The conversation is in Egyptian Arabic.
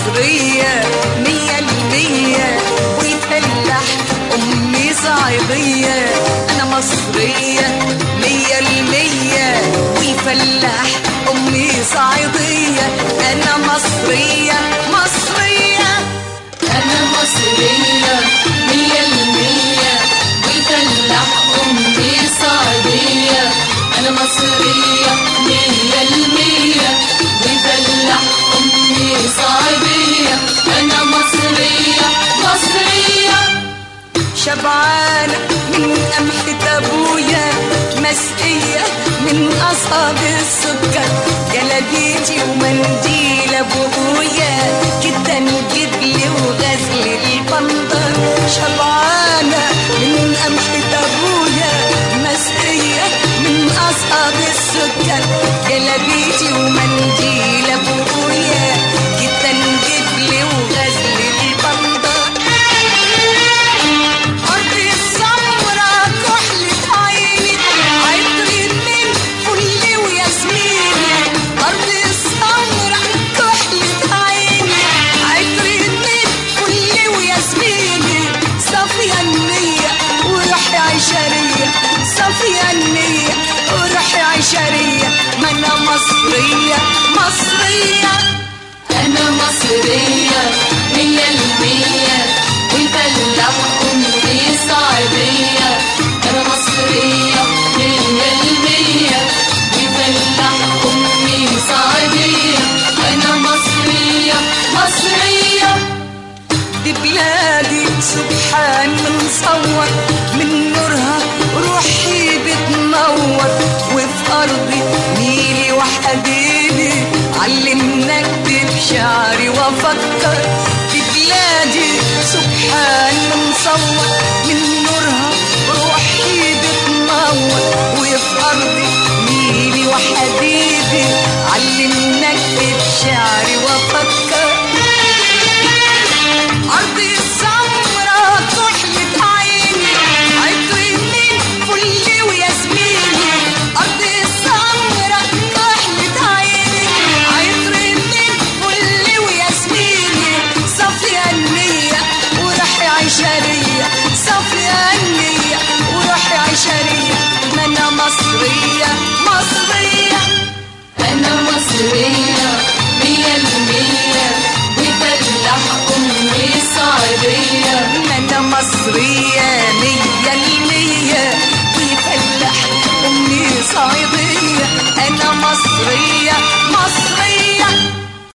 مصرية مية المية ويفلح أمي صعيدية أنا مصرية مية المية ويفلح أمي صعيدية أنا مصرية مصرية أنا مصرية مية المية ويفلح أمي صعيدية أنا مصرية مية المية ويفلح أمي صعيدية أنا مصرية مصرية شبعانة من قمحة أبويا مسقية من قصب السكر جلابيتي ومنديل أبويا جدا جدلي وغزل البندر شبعانة من قمحة أبويا مسقية من قصب السكر جلابيتي ومنديل أبويا جدا جدلي وغزل البندر أرضي السمرة كحلة عيني عطري من فل وياسمين أرضي السمرة كحلة عيني عطري من فل وياسمين صافية النية وروحي عشرية صافية النية وروحي عشرية ما أنا مصرية مصرية أنا مصرية مية المية ويفلح أمي صعيدية أنا مصرية مية المية ويفلح أمي صعيدية أنا مصرية مصرية دي بلادي سبحان منصور من نورها روحي بتنور وفي أرضي نيلي وحبيبي علمنا اكتب شعري وافكر